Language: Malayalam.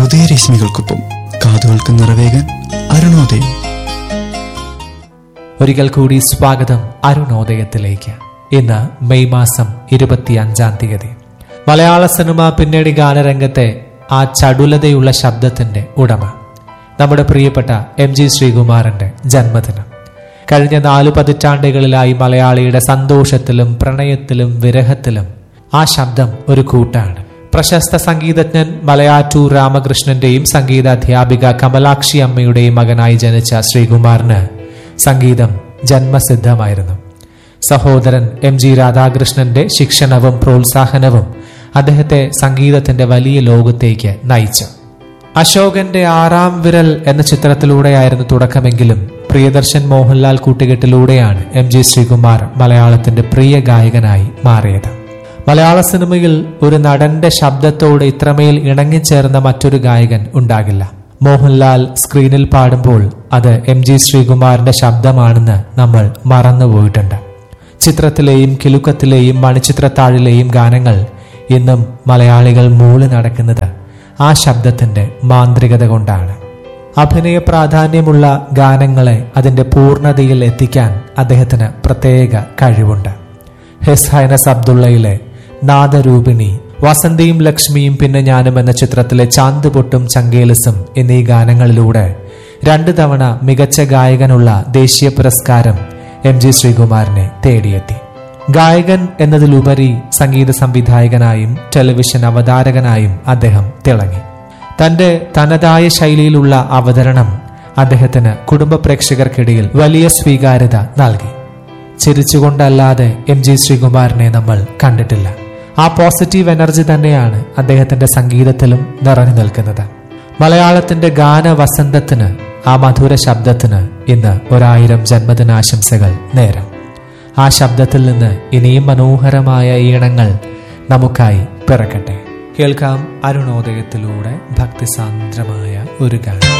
ഉദയരശ്മികൾക്കൊപ്പം കാതുകൾക്ക് നിറവേകാൻ അരുണോദയം ഒരിക്കൽ കൂടി സ്വാഗതം അരുണോദയത്തിലേക്ക് ഇന്ന് മെയ് മാസം ഇരുപത്തിയഞ്ചാം തീയതി മലയാള സിനിമ പിന്നീട് ഗാനരംഗത്തെ ആ ചടുലതയുള്ള ശബ്ദത്തിന്റെ ഉടമ നമ്മുടെ പ്രിയപ്പെട്ട എം ജി ശ്രീകുമാറിന്റെ ജന്മദിനം കഴിഞ്ഞ നാലു പതിറ്റാണ്ടുകളിലായി മലയാളിയുടെ സന്തോഷത്തിലും പ്രണയത്തിലും വിരഹത്തിലും ആ ശബ്ദം ഒരു കൂട്ടാണ് പ്രശസ്ത സംഗീതജ്ഞൻ മലയാറ്റൂർ രാമകൃഷ്ണന്റെയും സംഗീത അധ്യാപിക കമലാക്ഷി അമ്മയുടെയും മകനായി ജനിച്ച ശ്രീകുമാറിന് സംഗീതം ജന്മസിദ്ധമായിരുന്നു സഹോദരൻ എം ജി രാധാകൃഷ്ണന്റെ ശിക്ഷണവും പ്രോത്സാഹനവും അദ്ദേഹത്തെ സംഗീതത്തിന്റെ വലിയ ലോകത്തേക്ക് നയിച്ചു അശോകന്റെ ആറാം വിരൽ എന്ന ചിത്രത്തിലൂടെയായിരുന്നു തുടക്കമെങ്കിലും പ്രിയദർശൻ മോഹൻലാൽ കൂട്ടുകെട്ടിലൂടെയാണ് എം ജി ശ്രീകുമാർ മലയാളത്തിന്റെ പ്രിയ ഗായകനായി മാറിയത് മലയാള സിനിമയിൽ ഒരു നടന്റെ ശബ്ദത്തോട് ഇത്രമേൽ ഇണങ്ങിച്ചേർന്ന മറ്റൊരു ഗായകൻ ഉണ്ടാകില്ല മോഹൻലാൽ സ്ക്രീനിൽ പാടുമ്പോൾ അത് എം ജി ശ്രീകുമാറിന്റെ ശബ്ദമാണെന്ന് നമ്മൾ മറന്നുപോയിട്ടുണ്ട് ചിത്രത്തിലെയും കിലുക്കത്തിലെയും മണിച്ചിത്രത്താഴിലെയും ഗാനങ്ങൾ ഇന്നും മലയാളികൾ മൂളി നടക്കുന്നത് ആ ശബ്ദത്തിന്റെ മാന്ത്രികത കൊണ്ടാണ് അഭിനയ പ്രാധാന്യമുള്ള ഗാനങ്ങളെ അതിന്റെ പൂർണ്ണതയിൽ എത്തിക്കാൻ അദ്ദേഹത്തിന് പ്രത്യേക കഴിവുണ്ട് ഹിസ് ഹൈനസ് അബ്ദുള്ളയിലെ നാദരൂപിണി വസന്തിയും ലക്ഷ്മിയും പിന്നെ ഞാനും എന്ന ചിത്രത്തിലെ ചാന്ത് പൊട്ടും ചങ്കേലസും എന്നീ ഗാനങ്ങളിലൂടെ രണ്ടു തവണ മികച്ച ഗായകനുള്ള ദേശീയ പുരസ്കാരം എം ജി ശ്രീകുമാറിനെ തേടിയെത്തി ഗായകൻ എന്നതിലുപരി സംഗീത സംവിധായകനായും ടെലിവിഷൻ അവതാരകനായും അദ്ദേഹം തിളങ്ങി തന്റെ തനതായ ശൈലിയിലുള്ള അവതരണം അദ്ദേഹത്തിന് കുടുംബ പ്രേക്ഷകർക്കിടയിൽ വലിയ സ്വീകാര്യത നൽകി ചിരിച്ചുകൊണ്ടല്ലാതെ എം ജി ശ്രീകുമാറിനെ നമ്മൾ കണ്ടിട്ടില്ല ആ പോസിറ്റീവ് എനർജി തന്നെയാണ് അദ്ദേഹത്തിന്റെ സംഗീതത്തിലും നിറഞ്ഞു നിൽക്കുന്നത് മലയാളത്തിന്റെ ഗാന വസന്തത്തിന് ആ മധുര ശബ്ദത്തിന് ഇന്ന് ഒരായിരം ജന്മദിനാശംസകൾ നേരം ആ ശബ്ദത്തിൽ നിന്ന് ഇനിയും മനോഹരമായ ഈണങ്ങൾ നമുക്കായി പിറക്കട്ടെ കേൾക്കാം അരുണോദയത്തിലൂടെ ഭക്തിസാന്ദ്രമായ ഒരു ഗാനം